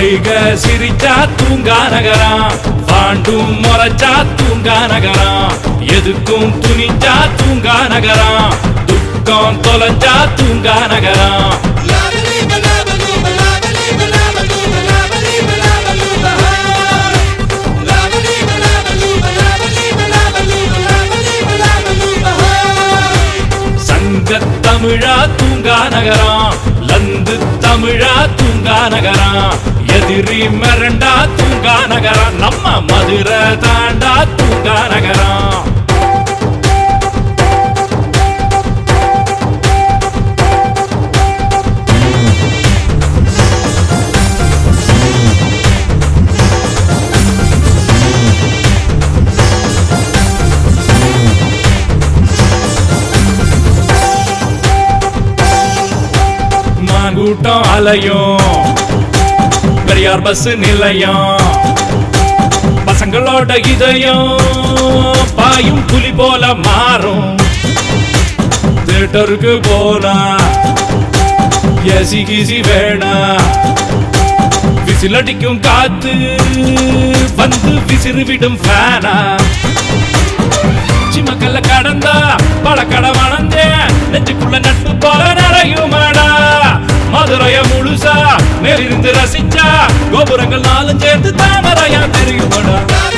வைக சிரிச்சா தூங்கா நகரம் பாண்டும் முறைச்சா தூங்கா நகரம் எதுக்கும் துணிஞ்சா தூங்கா நகரம் துக்கம் தொலைஞ்சா தூங்கா நகரம் சங்க தமிழா தூங்கா நகரம் லந்து தமிழா தூங்கா நகரம் எதிரி மிரண்டா தூங்கா நகரம் நம்ம மதுரை தாண்டா தூங்கா நகரம் மாங்கூட்டம் அலையும் பெரியார் பஸ் நிலையம் பசங்களோட இதயம் பாயும் புலி போல மாறும் தியேட்டருக்கு போனா ஏசி கீசி வேணா விசிலடிக்கும் காத்து வந்து விசிறு விடும் ஃபேனா சிமக்கல்ல கடந்தா பழக்கட வளர்ந்தேன் நெஞ்சுக்குள்ள நட்பு போல நிறையுமாடா மதுரைய முழுசா மேலிருந்து ரசிச்சா கோபுரங்கள் நாளும் சேர்ந்து தாமரையா தெரியுமாடா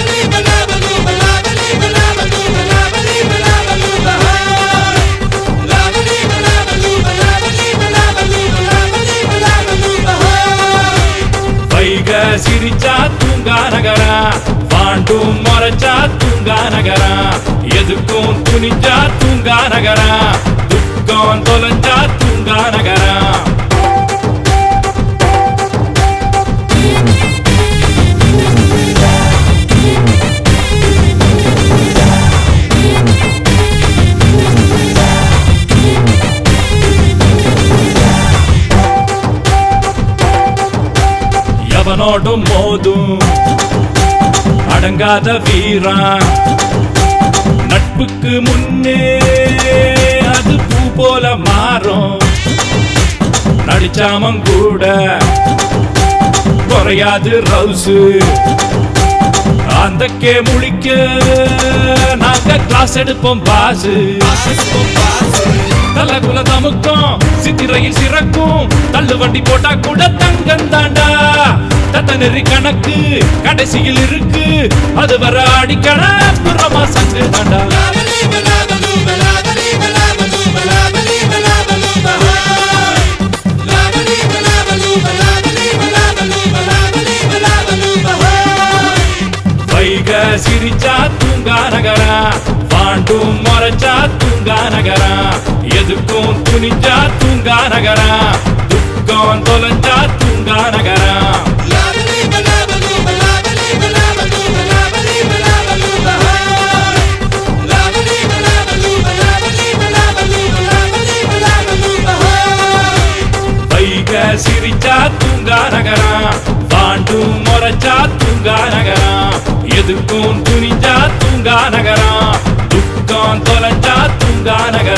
வைக சிரிச்சா தூங்கா நகரா பாண்டும் முறைச்சா தூங்கா நகரா எதுக்கும் துணிஞ்சா தூங்கா நகரா துக்கம் தொலைஞ்சா தூங்கா நகரா எவனோடும் மோதும் அடங்காத வீரா நட்புக்கு முன்னே அது பூ போல மாறும் நடிச்சாமம் கூட குறையாது ரவுசு அந்தக்கே முழிக்க நாங்க கிளாஸ் எடுப்போம் பாசு தலகுல தமுக்கும் சித்திரையில் சிறக்கும் தள்ளு வண்டி போட்டா கூட தங்கம் தாண்டா தத்த நெறி கணக்கு கடைசியில் இருக்கு அது வர அடிக்கண புறமா சங்கு தாண்டா வைக சிரிச்சா தூங்கா நகரா பாண்டும் முறைச்சா தூங்கா நகரா எதுக்கும் துணிஞ்சா தூங்கா நகரா துக்கம் தொலைஞ்சா தூங்கா நகரா வைக சிரிச்சா தூங்கா நகரா பாண்டும் முறைச்சா தூங்கா நகரா எதுக்கும் துணிஞ்சா தூங்கா நகரா துக்கம் தொலைஞ்சா தூங்கா நகரா